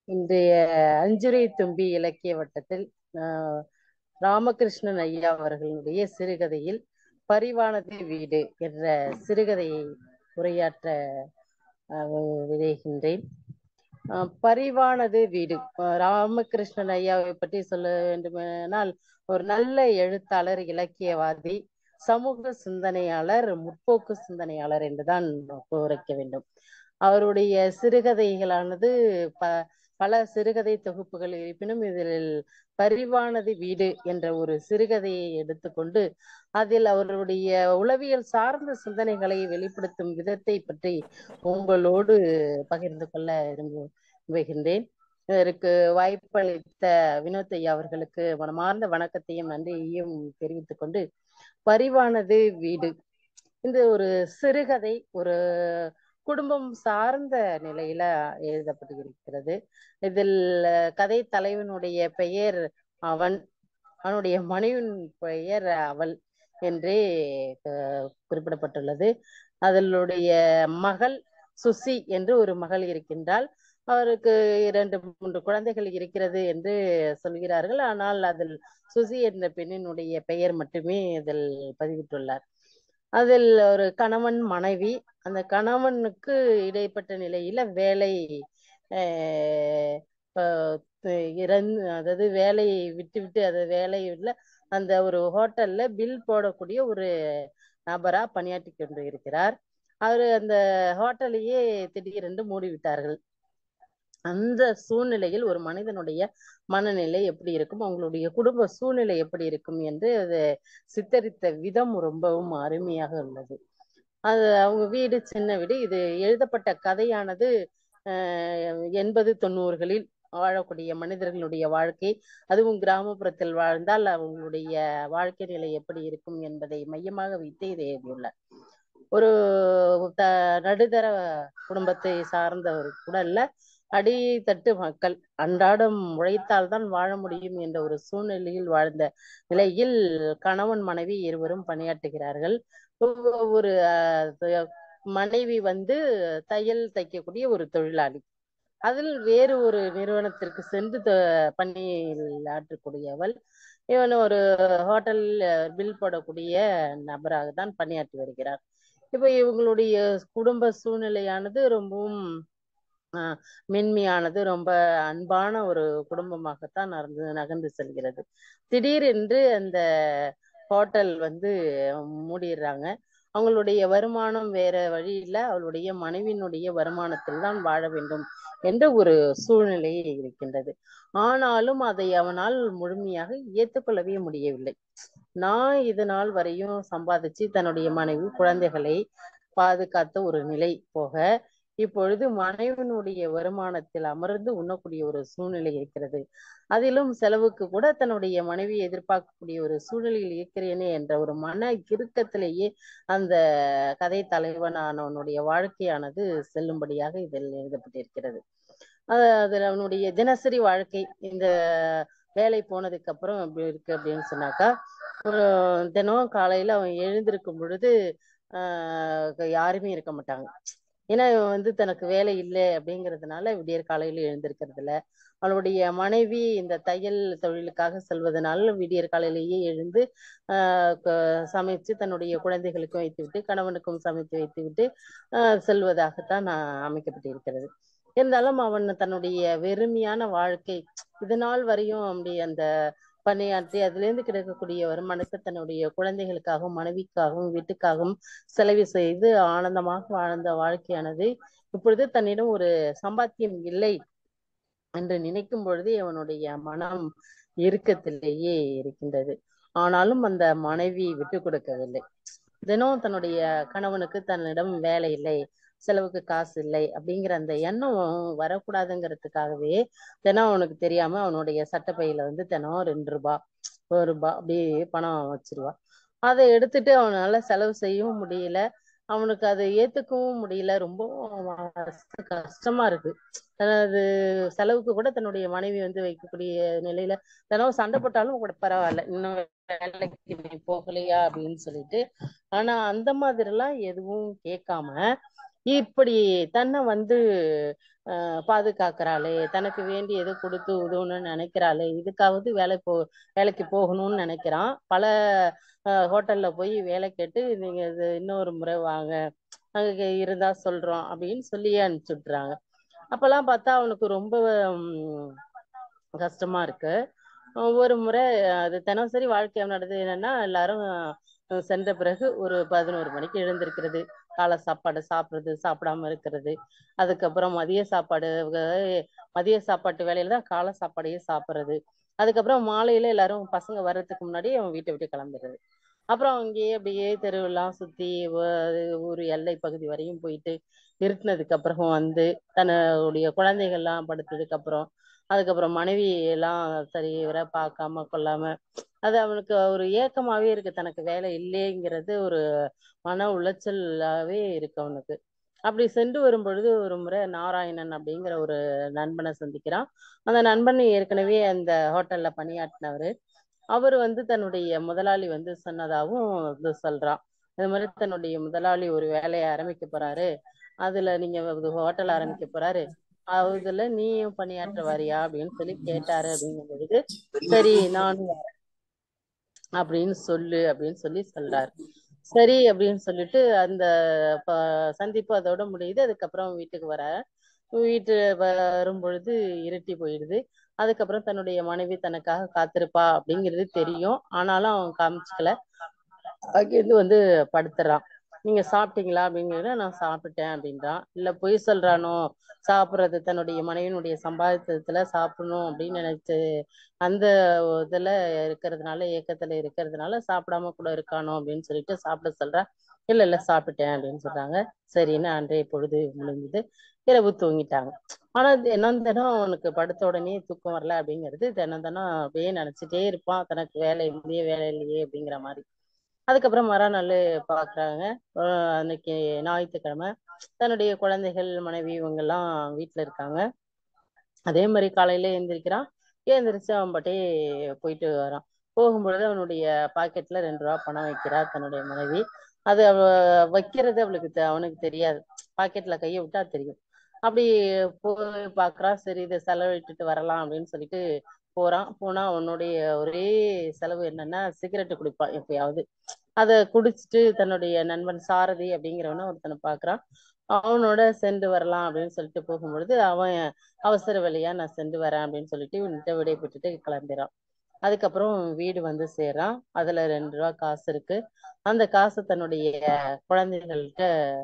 இன்றைய அஞ்சுரை தும்பி இலக்கிய வட்டத்தில் ஆஹ், ராமகிருஷ்ணன் ஐயா அவர்களுடைய சிறுகதையில் பரிவானது வீடு என்ற சிறுகதையை உரையாற்ற ஆஹ், விழைகின்றேன் ஆஹ், பரிவானது வீடு ஆஹ், ராமகிருஷ்ணன் ஐயாவை பற்றி சொல்ல வேண்டுமானால் ஒரு நல்ல எழுத்தாளர் இலக்கியவாதி சமூக சிந்தனையாளர் முற்போக்கு சிந்தனையாளர் என்றுதான் உரைக்க வேண்டும் அவருடைய சிறுகதைகளானது ப பல சிறுகதை தொகுப்புகள் இருப்பினும் இதில் பரிவானது வீடு என்ற ஒரு சிறுகதையை எடுத்துக்கொண்டு அதில் அவருடைய உளவியல் சார்ந்த சிந்தனைகளை வெளிப்படுத்தும் விதத்தை பற்றி உங்களோடு பகிர்ந்து கொள்ள விரும்புகின்றேன் இதற்கு வாய்ப்பளித்த வினோத் ஐயா அவர்களுக்கு மனமார்ந்த வணக்கத்தையும் நன்றியையும் தெரிவித்துக் கொண்டு பரிவானது வீடு இந்த ஒரு சிறுகதை ஒரு குடும்பம் சார்ந்த நிலையில எழுதப்பட்டிருக்கிறது இதில் கதை தலைவனுடைய பெயர் அவன் அவனுடைய மனைவின் பெயர் அவள் என்றே அஹ், குறிப்பிடப்பட்டுள்ளது அதனுடைய மகள் சுசி என்று ஒரு மகள் இருக்கின்றாள் அவருக்கு இரண்டு மூன்று குழந்தைகள் இருக்கிறது என்று சொல்கிறார்கள் ஆனால் அதில் சுசி என்ற பெண்ணினுடைய பெயர் மட்டுமே இதில் பதிவிட்டுள்ளார் அதில் ஒரு கணவன் மனைவி அந்த கணவனுக்கு இடைப்பட்ட நிலையில வேலை ஆஹ் ஆஹ் இறந்து அதாவது வேலையை விட்டு விட்டு அது வேலையில அந்த ஒரு ஹோட்டல்ல பில் போடக்கூடிய ஒரு நபரா பணியாற்றி கொண்டு இருக்கிறார் அவர் அந்த ஹோட்டலையே திடீரென்று மூடிவிட்டார்கள் அந்த சூழ்நிலையில் ஒரு மனிதனுடைய மனநிலை எப்படி இருக்கும் அவங்களுடைய குடும்ப சூழ்நிலை எப்படி இருக்கும் என்று அது சித்தரித்த விதம் ரொம்பவும் அருமையாக உள்ளது அது அவங்க வீடு சின்ன வீடு இது எழுதப்பட்ட கதையானது அஹ், எண்பது தொண்ணூறுகளில் வாழக்கூடிய மனிதர்களுடைய வாழ்க்கை அதுவும் கிராமப்புறத்தில் வாழ்ந்தால் அவங்களுடைய வாழ்க்கை நிலை எப்படி இருக்கும் என்பதை மையமாக வைத்து இதை எழுதியுள்ளார் ஒரு த நடுத்தர குடும்பத்தை சார்ந்தவர் கூட அல்ல அடித்தட்டு மக்கள் அன்றாடம் உழைத்தால்தான் வாழ முடியும் என்ற ஒரு சூழ்நிலையில் வாழ்ந்த நிலையில் கணவன் மனைவி இருவரும் பணியாற்றுகிறார்கள் ஒரு அஹ், மனைவி வந்து தையல் தைக்கக்கூடிய ஒரு தொழிலாளி அதில் வேறு ஒரு நிறுவனத்திற்கு சென்று த- பணியில் ஆற்றக்கூடியவள் இவன் ஒரு ஹோட்டல் பில் போடக்கூடிய நபராக தான் பணியாற்றி வருகிறார் இப்ப இவங்களுடைய குடும்ப சூழ்நிலையானது ரொம்பவும் ஆஹ் மென்மையானது ரொம்ப அன்பான ஒரு குடும்பமாகத்தான் நடந்து நகர்ந்து செல்கிறது திடீரென்று அந்த ஹோட்டல் வந்து மூடிடுறாங்க அவங்களுடைய வருமானம் வேற வழி இல்ல அவளுடைய மனைவியினுடைய வருமானத்தில் தான் வாழ வேண்டும் என்ற ஒரு சூழ்நிலை இருக்கின்றது ஆனாலும் அதை அவனால் முழுமையாக ஏற்றுக்கொள்ளவே முடியவில்லை நான் இது நாள் வரையும் சம்பாதிச்சு தன்னுடைய மனைவி குழந்தைகளை பாதுகாத்த ஒரு நிலை போக இப்பொழுது மனைவனுடைய வருமானத்தில் அமர்ந்து உண்ணக்கூடிய ஒரு சூழ்நிலை இருக்கிறது அதிலும் செலவுக்கு கூட தன்னுடைய மனைவியை எதிர்பார்க்கக்கூடிய ஒரு சூழ்நிலையில் இருக்கிறேனே என்ற ஒரு மன இறுக்கத்திலேயே அந்த கதை தலைவனானவனுடைய வாழ்க்கையானது செல்லும்படியாக இதில் எழுதப்பட்டிருக்கிறது அது அதில் அவனுடைய தினசரி வாழ்க்கை இந்த வேலை போனதுக்கு அப்புறம் எப்படி இருக்கு அப்படின்னு சொன்னாக்கா ஒரு தினம் காலையில அவன் எழுந்திருக்கும் பொழுது ஆஹ் யாருமே இருக்க மாட்டாங்க ஏன்னா இவன் வந்து தனக்கு வேலை இல்லை அப்படிங்கிறதுனால விடியற் காலையில எழுந்திருக்கிறது இல்ல அவளுடைய மனைவி இந்த தையல் தொழிலுக்காக செல்வதனால விடியற் காலையிலேயே எழுந்து ஆஹ் க- சமைச்சு தன்னுடைய குழந்தைகளுக்கும் வைத்துவிட்டு கணவனுக்கும் சமைத்து வைத்துவிட்டு ஆஹ் செல்வதாகத்தான் நான் அமைக்கப்பட்டிருக்கிறது இருந்தாலும் அவன் தன்னுடைய வெறுமையான வாழ்க்கை இது நாள் வரையும் அப்படி அந்த பணியாற்றி அதிலிருந்து கிடைக்கக்கூடிய வருமானத்தை தன்னுடைய குழந்தைகளுக்காகவும் மனைவிக்காகவும் வீட்டுக்காகவும் செலவு செய்து ஆனந்தமாக வாழ்ந்த வாழ்க்கையானது இப்பொழுது தன்னிடம் ஒரு சம்பாத்தியம் இல்லை என்று நினைக்கும் பொழுதே அவனுடைய மனம் இறுக்கத்திலேயே இருக்கின்றது ஆனாலும் அந்த மனைவி விட்டு கொடுக்கவில்லை தினம் தன்னுடைய கணவனுக்கு தன்னிடம் வேலை இல்லை செலவுக்கு காசு இல்லை அப்படிங்கிற அந்த எண்ணம் வரக்கூடாதுங்கிறதுக்காகவே தினம் அவனுக்கு தெரியாம அவனுடைய சட்டப்பையில வந்து தினம் ரெண்டு ரூபாய் ஒரு ரூபாய் அப்படியே பணம் வச்சிருவா அதை எடுத்துட்டு அவனால செலவு செய்யவும் முடியல அவனுக்கு அதை ஏத்துக்கவும் முடியல ரொம்ப கஷ்டமா இருக்கு அது செலவுக்கு கூட தன்னுடைய மனைவி வந்து வைக்கக்கூடிய நிலையில தினம் சண்டை போட்டாலும் கூட பரவாயில்ல இன்னும் வேலைக்கு நீ போகலையா அப்படின்னு சொல்லிட்டு ஆனா அந்த மாதிரி எல்லாம் எதுவும் கேட்காம இப்படி தன்னை வந்து ஆஹ் பாதுகாக்கிறாளே தனக்கு வேண்டியது கொடுத்து உதவணும்னு நினைக்கிறாளே இதுக்காவது வேலை போ வேலைக்கு போகணும்னு நினைக்கிறான் பல ஆஹ் ஹோட்டல்ல போய் வேலை கேட்டு நீங்க இது இன்னொரு முறை வாங்க அங்க இருந்தா சொல்றோம் அப்படின்னு சொல்லியே அனுப்பிச்சு விட்டுறாங்க அப்பெல்லாம் பார்த்தா அவனுக்கு ரொம்ப உம், கஷ்டமா இருக்கு ஒவ்வொரு முறை அது தினசரி வாழ்க்கை நடந்தது என்னன்னா எல்லாரும் அஹ், சென்ற பிறகு ஒரு பதினோரு மணிக்கு எழுந்திருக்கிறது காலை சாப்பாடு சாப்பிடுறது சாப்பிடாம இருக்கிறது அதுக்கப்புறம் மதிய சாப்பாடு அஹ், மதிய சாப்பாட்டு வேலையில தான் காலை சாப்பாடையே சாப்பிடுறது அதுக்கப்புறம் மாலையில எல்லாரும் பசங்க வர்றதுக்கு முன்னாடி அவன் வீட்டை விட்டு கிளம்பிடுறது அப்புறம் அங்கேயே அப்படியே தெருவெல்லாம் சுத்தி வ- ஊர் எல்லை பகுதி வரையும் போயிட்டு இருட்டினதுக்கு அப்புறம் வந்து தன்னுடைய குழந்தைகள்லாம் படுத்ததுக்கு அப்புறம் அதுக்கப்புறம் மனைவி எல்லாம் சரி வர பார்க்காம கொள்ளாம அது அவனுக்கு ஒரு ஏக்கமாவே இருக்கு தனக்கு வேலை இல்லைங்கிறது ஒரு மன உளைச்சலாவே இருக்கு அவனுக்கு அப்படி சென்று வரும் பொழுது ஒரு முறை நாராயணன் அப்படிங்கிற ஒரு நண்பனை சந்திக்கிறான் அந்த நண்பன் ஏற்கனவே அந்த ஹோட்டல்ல பணியாற்றினவர் அவர் வந்து தன்னுடைய முதலாளி வந்து சொன்னதாகவும் இது சொல்றான் இது மாதிரி தன்னுடைய முதலாளி ஒரு வேலையை ஆரம்பிக்க போறாரு அதுல நீங்க ஒரு ஹோட்டல் ஆரம்பிக்க போறாரு அதுல நீயும் பணியாற்ற வரியா அப்படின்னு சொல்லி கேட்டாரு அப்படிங்கும் பொழுது சரி நானும் வரேன் அப்படின்னு சொல்லு அப்படின்னு சொல்லி சொல்றாரு சரி அப்படின்னு சொல்லிட்டு அந்த ப- சந்திப்பு அதோட முடியுது அதுக்கப்புறம் வீட்டுக்கு வர வீட்டு வரும் பொழுது இருட்டி போயிடுது அதுக்கப்புறம் தன்னுடைய மனைவி தனக்காக காத்திருப்பா அப்படிங்கிறது தெரியும் ஆனாலும் அவன் காமிச்சுக்கல அங்கிருந்து வந்து படுத்துறான் நீங்க சாப்பிட்டீங்களா அப்படிங்கிறத நான் சாப்பிட்டேன் அப்படின்றான் இல்ல பொய் சொல்றானோ சாப்பிடுறது தன்னுடைய மனைவியினுடைய சம்பாதித்ததுல சாப்பிடணும் அப்படின்னு நினைச்சு அந்த இதுல இருக்கிறதுனால ஏக்கத்துல இருக்கிறதுனால சாப்பிடாம கூட இருக்கானோ அப்படின்னு சொல்லிட்டு சாப்பிட சொல்றா இல்ல இல்ல சாப்பிட்டேன் அப்படின்னு சொல்றாங்க சரின்னு அன்றைய பொழுது முடிஞ்சது இரவு தூங்கிட்டாங்க ஆனா தினம் தினம் அவனுக்கு படுத்த உடனே தூக்கம் வரல அப்படிங்கிறது தினம் தினம் அப்படியே நினைச்சிட்டே இருப்பான் தனக்கு வேலை இல்லையே வேலை இல்லையே அப்படிங்கிற மாதிரி அதுக்கப்புறம் மறுநாள் பாக்குறாங்க அஹ் அன்னைக்கு ஞாயிற்றுக்கிழமை தன்னுடைய குழந்தைகள் மனைவி இவங்க எல்லாம் வீட்டுல இருக்காங்க அதே மாதிரி காலையில எழுந்திரிக்கிறான் எழுந்திரிச்சு அவன் பாட்டே போயிட்டு வரான் போகும்பொழுது அவனுடைய பாக்கெட்ல ரெண்டு ரூபா பணம் வைக்கிறா தன்னுடைய மனைவி அது அவ வைக்கிறது அவளுக்கு தெ- அவனுக்கு தெரியாது பாக்கெட்ல கையை விட்டா தெரியும் அப்படி போய் பாக்குறா சரி இதை செலவிட்டுட்டு வரலாம் அப்படின்னு சொல்லிட்டு போறான் போனா அவனுடைய ஒரே செலவு என்னன்னா சிகரெட் குடிப்பான் எப்பயாவது அதை குடிச்சிட்டு தன்னுடைய நண்பன் சாரதி அப்படிங்கிறவன ஒருத்தனை பாக்குறான் அவனோட சென்று வரலாம் அப்படின்னு சொல்லிட்டு போகும்பொழுது அவன் அவசர வழியா நான் சென்று வரேன் அப்படின்னு சொல்லிட்டு இவன்கிட்ட விடைபெற்றுட்டு கிளம்பிறான் அதுக்கப்புறம் வீடு வந்து சேர்றான் அதுல ரெண்டு ரூபா காசு இருக்கு அந்த காசை தன்னுடைய குழந்தைகள்கிட்ட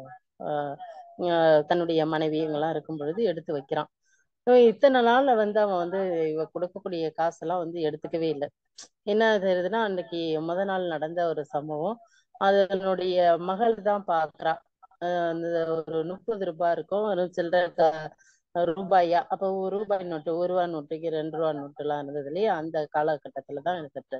ஆஹ் ஆஹ் தன்னுடைய மனைவி இவங்கெல்லாம் இருக்கும் பொழுது எடுத்து வைக்கிறான் இவன் இத்தனை நாள்ல வந்து அவன் வந்து இவ கொடுக்கக்கூடிய காசெல்லாம் வந்து எடுத்துக்கவே இல்லை என்ன தெரியுதுன்னா அன்னைக்கு முத நாள் நடந்த ஒரு சம்பவம் அதனுடைய மகள் தான் பாக்குறா ஆஹ் அந்த ஒரு முப்பது ரூபாய் இருக்கும் ஒரு சில்லற க- ரூபாயா அப்போ ஒரு ரூபாய் நோட்டு ஒரு ரூபாய் நோட்டுக்கு ரெண்டு ரூபாய் நோட்டு எல்லாம் இருந்தது இல்லையா அந்த காலகட்டத்துல தான் எடுத்துட்டு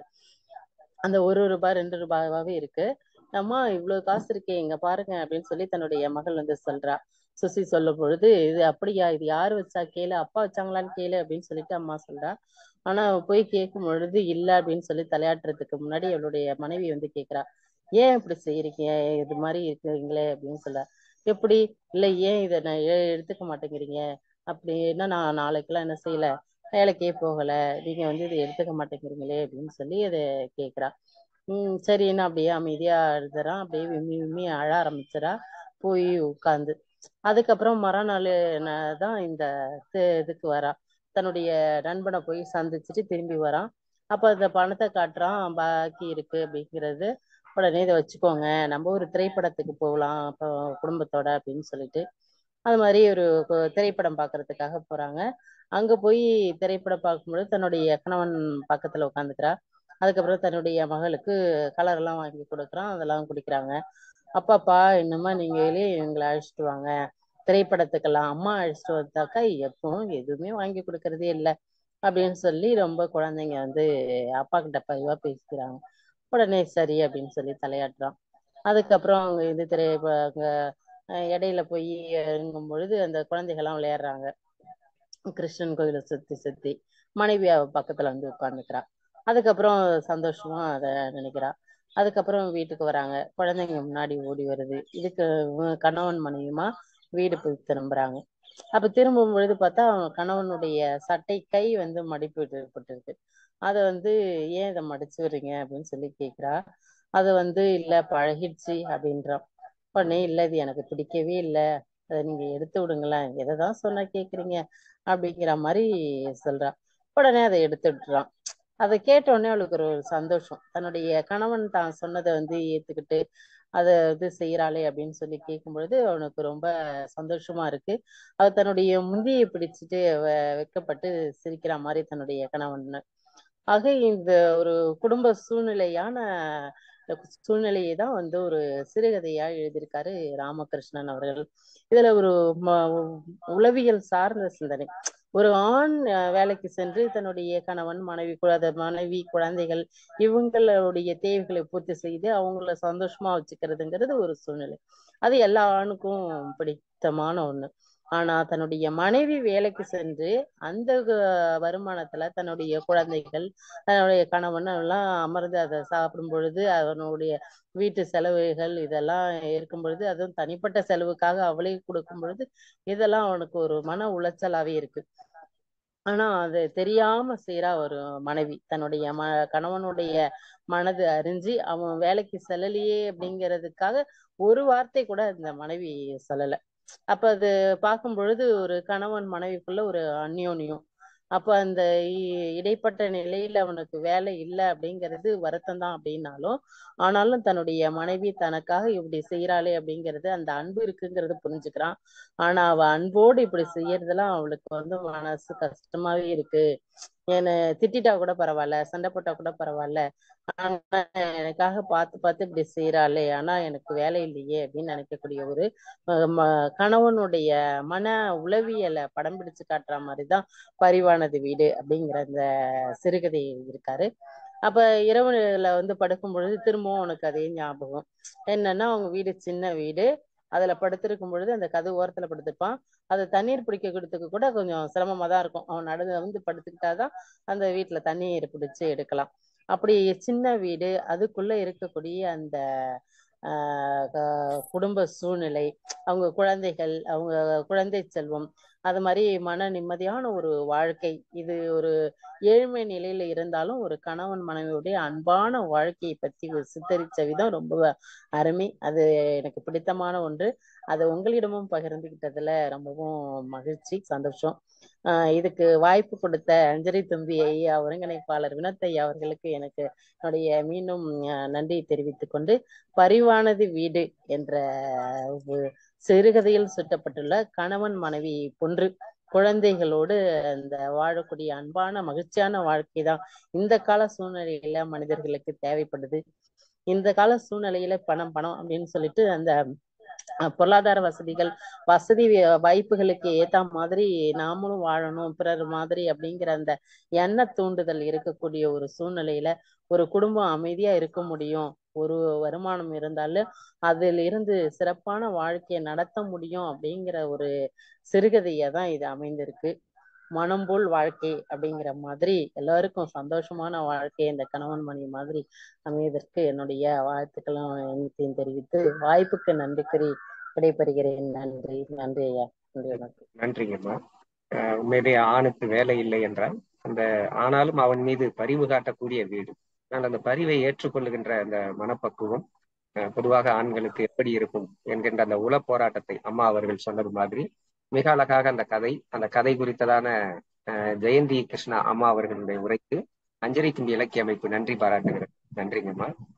அந்த ஒரு ரூபாய் ரெண்டு ரூபாயாவே இருக்கு அம்மா இவ்வளவு காசு இருக்கே இங்க பாருங்க அப்படின்னு சொல்லி தன்னுடைய மகள் வந்து சொல்றா சுசி சொல்லும் பொழுது இது அப்படியா இது யாரு வச்சா கேளு அப்பா வச்சாங்களான்னு கேளு அப்படின்னு சொல்லிட்டு அம்மா சொல்றா ஆனா அவ போய் கேட்கும் பொழுது இல்ல அப்படின்னு சொல்லி தலையாட்டுறதுக்கு முன்னாடி அவளுடைய மனைவி வந்து கேக்குறா ஏன் இப்படி செய்யறீங்க இது மாதிரி இருக்கிறீங்களே அப்படின்னு சொல்ல எப்படி இல்ல ஏன் இதை நான் எ- எடுத்துக்க மாட்டேங்கிறீங்க அப்படின்னா நான் நாளைக்கெல்லாம் என்ன செய்யல வேலைக்கே போகல நீங்க வந்து இதை எடுத்துக்க மாட்டேங்கிறீங்களே அப்படின்னு சொல்லி அதை கேக்குறா உம் சரின்னு அப்படியே அமைதியா எழுதுறான் அப்படியே விம்மி விம்மி அழ ஆரம்பிச்சிடா போய் உட்காந்து அதுக்கப்புறம் மறுநாள் தான் இந்த இது- இதுக்கு வரா தன்னுடைய நண்பனை போய் சந்திச்சுட்டு திரும்பி வரான் அப்ப அந்த பணத்தை காட்டுறான் பாக்கி இருக்கு அப்படிங்கிறது உடனே இதை வச்சுக்கோங்க நம்ம ஒரு திரைப்படத்துக்கு போகலாம் அப்போ குடும்பத்தோட அப்படின்னு சொல்லிட்டு அது மாதிரி ஒரு கு- திரைப்படம் பார்க்கறதுக்காக போறாங்க அங்க போய் திரைப்படம் பார்க்கும்பொழுது தன்னுடைய கணவன் பக்கத்துல உட்காந்துக்கிறா அதுக்கப்புறம் தன்னுடைய மகளுக்கு கலர் எல்லாம் வாங்கி கொடுக்குறான் அதெல்லாம் குடிக்கிறாங்க அப்பாப்பா என்னம்மா நீங்களே எங்களை அழைச்சிட்டு வாங்க திரைப்படத்துக்கெல்லாம் அம்மா அழைச்சிட்டு வந்தாக்கா எப்பவும் எதுவுமே வாங்கி கொடுக்கறதே இல்லை அப்படின்னு சொல்லி ரொம்ப குழந்தைங்க வந்து அப்பா கிட்ட பரிவா பேசிக்கிறாங்க உடனே சரி அப்படின்னு சொல்லி தலையாட்டுறான் அதுக்கப்புறம் அவங்க இது திரை அங்க அஹ் இடையில போய் இறங்கும் பொழுது அந்த குழந்தைகள்லாம் விளையாடுறாங்க கிருஷ்ணன் கோயிலை சுத்தி சுத்தி மனைவி அவ பக்கத்துல வந்து உட்கார்ந்துக்கிறா அதுக்கப்புறம் சந்தோஷமா அதை நினைக்கிறா அதுக்கப்புறம் வீட்டுக்கு வராங்க குழந்தைங்க முன்னாடி ஓடி வருது இதுக்கு இவங்க கணவன் மனைவியுமா வீடு போய் திரும்புறாங்க அப்ப திரும்பும் பொழுது பார்த்தா அவன் கணவனுடைய சட்டை கை வந்து மடிப்பு விடப்பட்டிருக்கு அதை வந்து ஏன் இதை மடிச்சு விடுறீங்க அப்படின்னு சொல்லி கேக்குறா அது வந்து இல்ல பழகிடுச்சு அப்படின்றான் உடனே இல்ல இது எனக்கு பிடிக்கவே இல்லை அதை நீங்க எடுத்து விடுங்களேன் எதைதான் சொன்னா கேக்குறீங்க அப்படிங்கிற மாதிரி சொல்றா உடனே அதை எடுத்து விட்டுறான் அதை கேட்ட உடனே அவளுக்கு ஒரு சந்தோஷம் தன்னுடைய கணவன் தான் சொன்னதை வந்து ஏத்துக்கிட்டு அதை இது செய்யறாளே அப்படின்னு சொல்லி கேட்கும் பொழுது அவனுக்கு ரொம்ப சந்தோஷமா இருக்கு அவ தன்னுடைய முந்தியை பிடிச்சிட்டு வெ- வெட்கப்பட்டு சிரிக்கிற மாதிரி தன்னுடைய கணவன் ஆக இந்த ஒரு குடும்ப சூழ்நிலையான சூழ்நிலையை தான் வந்து ஒரு சிறுகதையா எழுதியிருக்காரு ராமகிருஷ்ணன் அவர்கள் இதுல ஒரு ம- உளவியல் சார்ந்த சிந்தனை ஒரு ஆண் அஹ், வேலைக்கு சென்று தன்னுடைய கணவன் மனைவி குழந்தை மனைவி குழந்தைகள் இவங்களுடைய தேவைகளை பூர்த்தி செய்து அவங்கள சந்தோஷமா வச்சுக்கிறதுங்கிறது ஒரு சூழ்நிலை அது எல்லா ஆணுக்கும் பிடித்தமான ஒண்ணு ஆனா தன்னுடைய மனைவி வேலைக்கு சென்று அந்த க- வருமானத்துல தன்னுடைய குழந்தைகள் தன்னுடைய கணவன் எல்லாம் அமர்ந்து அதை சாப்பிடும் பொழுது அவனுடைய வீட்டு செலவுகள் இதெல்லாம் இருக்கும் பொழுது அதுவும் தனிப்பட்ட செலவுக்காக அவளே கொடுக்கும் பொழுது இதெல்லாம் அவனுக்கு ஒரு மன உளைச்சலாவே இருக்கு ஆனா அது தெரியாம செய்யறா ஒரு மனைவி தன்னுடைய ம கணவனுடைய மனது அறிஞ்சு அவன் வேலைக்கு செல்லலையே அப்படிங்கிறதுக்காக ஒரு வார்த்தை கூட இந்த மனைவி சொல்லல அப்ப அது பார்க்கும் பொழுது ஒரு கணவன் மனைவிக்குள்ள ஒரு அந்யோன்யம் அப்ப அந்த இ- இடைப்பட்ட நிலையில அவனுக்கு வேலை இல்லை அப்படிங்கிறது வருத்தம் தான் அப்படின்னாலும் ஆனாலும் தன்னுடைய மனைவி தனக்காக இப்படி செய்யறாளே அப்படிங்கிறது அந்த அன்பு இருக்குங்கிறது புரிஞ்சுக்கிறான் ஆனா அவ அன்போடு இப்படி செய்யறதெல்லாம் அவளுக்கு வந்து மனசு கஷ்டமாவே இருக்கு என்னை திட்டிட்டா கூட பரவாயில்ல சண்டை போட்டா கூட பரவாயில்ல ஆனா எனக்காக பார்த்து பார்த்து இப்படி செய்யறாளே ஆனா எனக்கு வேலை இல்லையே அப்படின்னு நினைக்கக்கூடிய ஒரு அஹ், ம- கணவனுடைய மன உளவியலை படம் பிடிச்சு காட்டுற மாதிரிதான் பரிவானது வீடு அப்படிங்கிற இந்த சிறுகதை இருக்காரு அப்ப இரவுல வந்து படுக்கும் பொழுது திரும்பவும் உனக்கு அதே ஞாபகம் என்னன்னா அவங்க வீடு சின்ன வீடு அதுல படுத்திருக்கும் பொழுது அந்த கதவு ஓரத்துல படுத்திருப்பான் அது தண்ணீர் பிடிக்கிறதுக்கு கூட கொஞ்சம் சிரமமா தான் இருக்கும் அவன் நடந்து வந்து படுத்துக்கிட்டாதான் அந்த வீட்டுல தண்ணீர் பிடிச்சு எடுக்கலாம் அப்படி சின்ன வீடு அதுக்குள்ள இருக்கக்கூடிய அந்த ஆஹ் க- குடும்ப சூழ்நிலை அவங்க குழந்தைகள் அவங்க குழந்தை செல்வம் அது மாதிரி மன நிம்மதியான ஒரு வாழ்க்கை இது ஒரு ஏழ்மை நிலையில இருந்தாலும் ஒரு கணவன் மனைவியுடைய அன்பான வாழ்க்கையை பத்தி ஒரு சித்தரிச்ச விதம் ரொம்ப அருமை அது எனக்கு பிடித்தமான ஒன்று அதை உங்களிடமும் பகிர்ந்துகிட்டதுல ரொம்பவும் மகிழ்ச்சி சந்தோஷம் ஆஹ் இதுக்கு வாய்ப்பு கொடுத்த அஞ்சலி தும்பி ஐயா ஒருங்கிணைப்பாளர் வினோத் ஐயா அவர்களுக்கு எனக்கு என்னுடைய மீண்டும் ஆஹ் நன்றி தெரிவித்துக் கொண்டு பரிவானது வீடு என்ற ஒரு சிறுகதையில் சுட்டப்பட்டுள்ள கணவன் மனைவி பொன்று குழந்தைகளோடு அந்த வாழக்கூடிய அன்பான மகிழ்ச்சியான வாழ்க்கை தான் இந்த கால சூழ்நிலையில மனிதர்களுக்கு தேவைப்படுது இந்த கால சூழ்நிலையில பணம் பணம் அப்படின்னு சொல்லிட்டு அந்த அஹ், பொருளாதார வசதிகள் வசதி வி- வாய்ப்புகளுக்கு ஏத்த மாதிரி நாமளும் வாழணும் பிறர் மாதிரி அப்படிங்கிற அந்த எண்ண தூண்டுதல் இருக்கக்கூடிய ஒரு சூழ்நிலையில ஒரு குடும்பம் அமைதியா இருக்க முடியும் ஒரு வருமானம் இருந்தாலும் அதில் இருந்து சிறப்பான வாழ்க்கையை நடத்த முடியும் அப்படிங்கிற ஒரு சிறுகதையா தான் இது அமைந்திருக்கு மனம் போல் வாழ்க்கை அப்படிங்கிற மாதிரி எல்லாருக்கும் சந்தோஷமான வாழ்க்கை இந்த கணவன் மனைவி மாதிரி அமைவதற்கு என்னுடைய வாழ்த்துக்களும் எண்ணிக்கையும் தெரிவித்து வாய்ப்புக்கு நன்றி கூறி விடைபெறுகிறேன் நன்றி நன்றி ஐயா நன்றி வணக்கம் நன்றிங்கம்மா அஹ் உண்மையிலேயே ஆணுக்கு வேலை இல்லை என்றால் அந்த ஆனாலும் அவன் மீது பரிவு காட்டக்கூடிய வீடு ஆனால் அந்த பரிவை ஏற்றுக்கொள்ளுகின்ற அந்த மனப்பக்குவம் அஹ் பொதுவாக ஆண்களுக்கு எப்படி இருக்கும் என்கின்ற அந்த உள போராட்டத்தை அம்மா அவர்கள் சொன்னது மாதிரி மிக அழகாக அந்த கதை அந்த கதை குறித்ததான அஹ் ஜெயந்தி கிருஷ்ணா அம்மா அவர்களுடைய உரைக்கு அஞ்சலி தும்பி இலக்கிய அமைப்பு நன்றி பாராட்டுகிறது நன்றிங்கம்மா